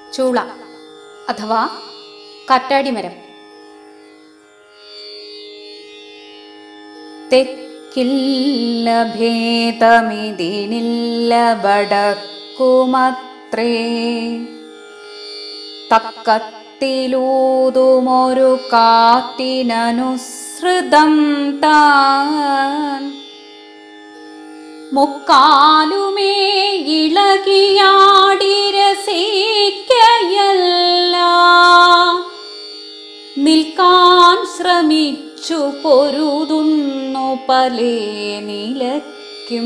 ചൂള അഥവാ കാറ്റാടിമരം തെക്കില്ല ഭേദമിതിനില്ല വടക്കുമത്രേ തക്കത്തിലൂതുമൊരു കാറ്റിനനുസൃതം താൻ മുക്കാലുമേ ഇളകിയാടി രസിക്കയല്ല നിൽക്കാൻ ശ്രമിച്ചു പൊരുതുന്നു പലേ നിലയ്ക്കും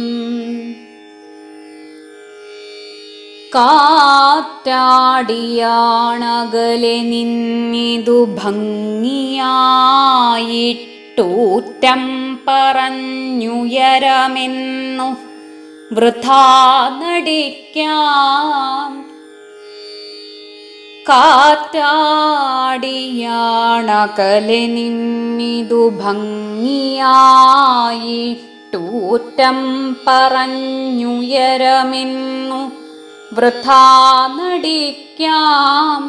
കാറ്റാടിയാണകലെ നിന്നിതു ഭംഗിയായിട്ടൂറ്റം പറഞ്ഞുയരമെന്നു വൃഥാ നടിക്കാം കാറ്റാടിയാണകലെ നിന്നിതു ഭംഗിയായിട്ടൂറ്റം പറഞ്ഞുയരമെന്നു വൃഥാ നടിക്കാം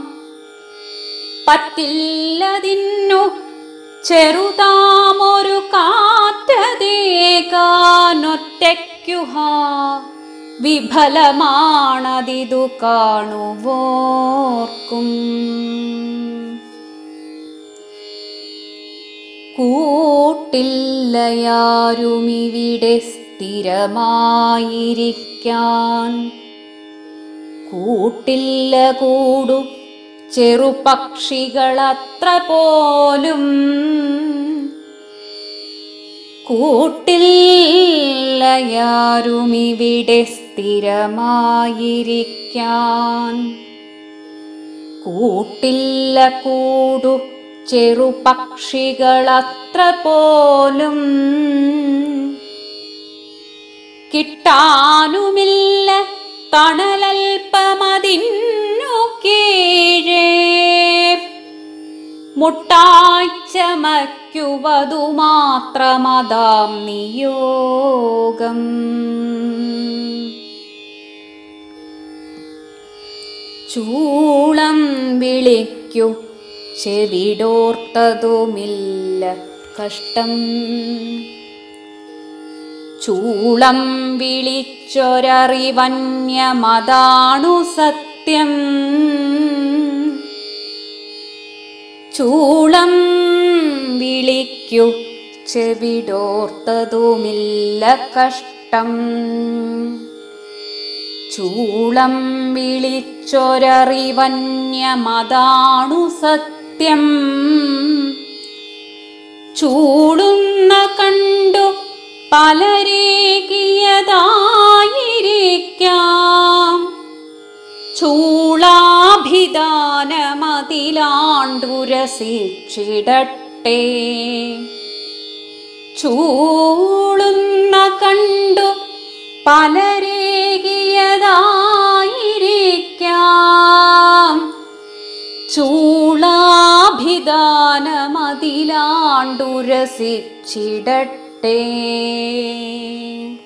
പറ്റില്ലതിന്നു ചെറുതാമൊരു കാറ്റതേകാനൊറ്റയ്ക്കുഹ വിഫലമാണതിതു കാണുവോർക്കും കൂട്ടില്ലയാരുമിവിടെ സ്ഥിരമായിരിക്കാൻ കൂട്ടില്ല കൂടു ചെറുപക്ഷികളത്ര പോലും കൂട്ടില്ലയാരുമിവിടെ സ്ഥിരമായിരിക്കാൻ കൂട്ടില്ല കൂടു ചെറുപക്ഷികളത്ര പോലും കിട്ടാനുമില്ല തണലൽപ്പമതിന്നു കീഴേ മുട്ടാഴ്ചമയ്ക്കുവതു മാത്രമതാം നിയോഗം ചൂളം വിളിക്കു ചെവിടോർത്തതുമില്ല കഷ്ടം ചൂളം വിളിച്ചൊരറിവന്യമതാണു സത്യം ചൂളം വിളിക്കു ചെവിടോർത്തതുമില്ല കഷ്ടം ചൂളം വിളിച്ചൊരറിവന്യമതാണു സത്യം ചൂടുന്ന കണ്ടു പലരേകിയതായിരിക്കാം ചൂളാഭിധാനമതിലാണ്ടുരസിച്ചിടട്ടെ ചൂളുന്ന കണ്ടു പലരേകിയതായിരിക്കാം ചൂളാഭിധാനമതിലാണ്ടുരസിച്ചിടട്ടെ